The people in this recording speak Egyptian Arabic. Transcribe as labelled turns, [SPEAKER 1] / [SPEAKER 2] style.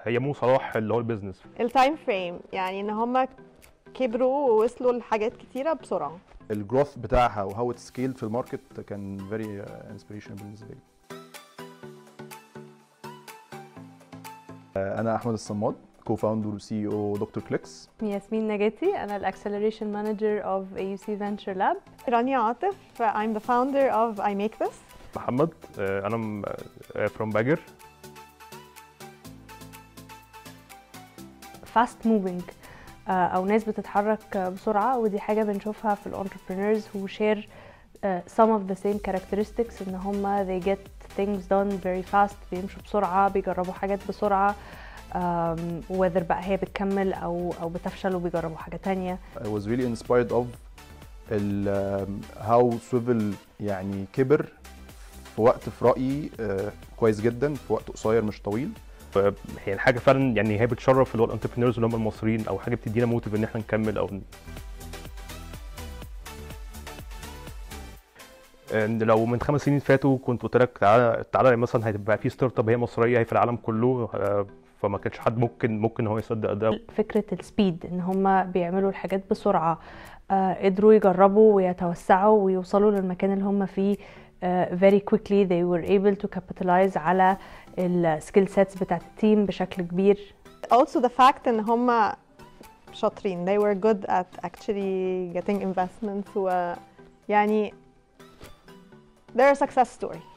[SPEAKER 1] هي مو صلاح اللي هو البيزنس
[SPEAKER 2] التايم فريم يعني ان هم كبروا ووصلوا لحاجات كتيره بسرعه
[SPEAKER 3] الجروث بتاعها وهاو ات سكيلد في الماركت كان فيري انسبيريشن بالنسبه لي انا احمد الصماد كو فاوندر وسي او دكتور كليكس
[SPEAKER 4] ياسمين نجاتي أنا الأكسلريشن مانجر of AUC Venture Lab
[SPEAKER 2] رانيا عاطف I'm the founder of I Make This
[SPEAKER 1] محمد آه، انا فروم باجر
[SPEAKER 4] fast moving آه، أو ناس بتتحرك آه، بسرعة ودي حاجة بنشوفها في الانتربرينورز who share آه، some of the same characteristics إن هما they get things done very fast بيمشوا بسرعة بيجربوا حاجات بسرعة um, whether بقى هي بتكمل أو أو بتفشل وبيجربوا حاجة تانية
[SPEAKER 3] I was really inspired of ال um, how سويفل يعني كبر في وقت في رأيي آه، كويس جدا في وقت قصير مش طويل
[SPEAKER 1] هي الحاجه فعلا يعني هي بتشرف اللي هو الانتربرينورز اللي هم المصريين او حاجه بتدينا موتيف ان احنا نكمل او إن لو من خمس سنين فاتوا كنت قلت لك تعالى تعالى مثلا هتبقى في ستارت اب هي مصريه هي في العالم كله آه، فما كانش حد ممكن ممكن هو يصدق ده
[SPEAKER 4] فكرة السبيد ان هم بيعملوا الحاجات بسرعة آه، قدروا يجربوا ويتوسعوا ويوصلوا للمكان اللي هم فيه آه، very quickly they were able to capitalize على السكيل سيتس بتاعت التيم بشكل كبير
[SPEAKER 2] also the fact ان هم شاطرين they were good at actually getting investments و يعني they're a success story